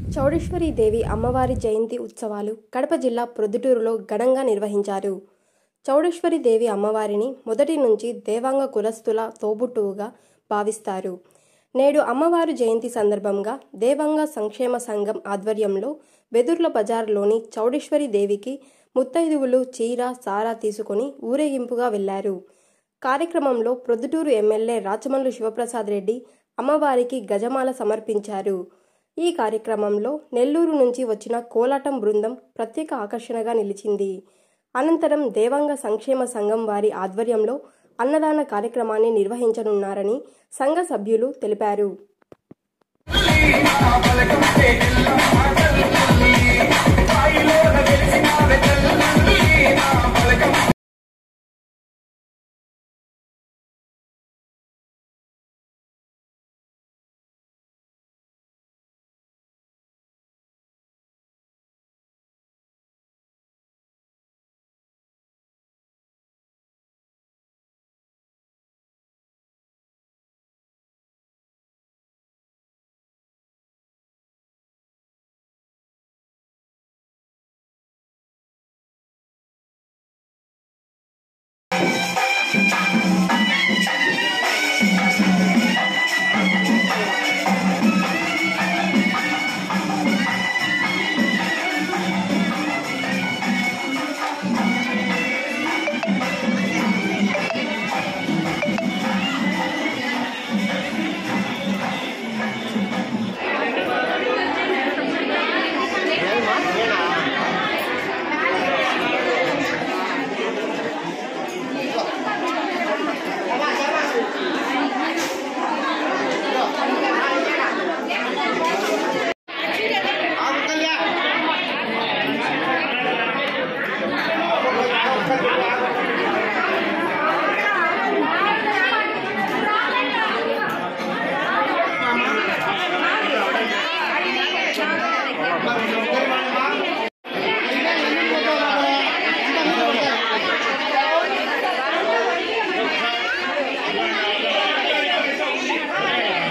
చౌడేశ్వరి దేవి అమ్మవారి జయంతి ఉత్సవాలు కడప జిల్లా ప్రొద్దుటూరులో ఘనంగా నిర్వహించారు చౌడేశ్వరి దేవి అమ్మవారిని మొదటి నుంచి దేవాంగ కులస్తుల తోబుట్టువుగా భావిస్తారు నేడు అమ్మవారి జయంతి సందర్భంగా దేవాంగ సంక్షేమ సంఘం ఆధ్వర్యంలో వెదుర్ల బజార్లోని చౌడేశ్వరి దేవికి ముత్తైదువులు చీర సారా తీసుకుని ఊరేగింపుగా వెళ్లారు కార్యక్రమంలో ప్రొద్దుటూరు ఎమ్మెల్యే రాచమల్లు శివప్రసాద్ రెడ్డి అమ్మవారికి గజమాల సమర్పించారు ఈ కార్యక్రమంలో నెల్లూరు నుంచి వచ్చిన కోలాటం బృందం ప్రత్యేక ఆకర్షణగా నిలిచింది అనంతరం దేవాంగ సంక్షేమ సంఘం వారి ఆధ్వర్యంలో అన్నదాన కార్యక్రమాన్ని నిర్వహించనున్నారని సంఘ సభ్యులు తెలిపారు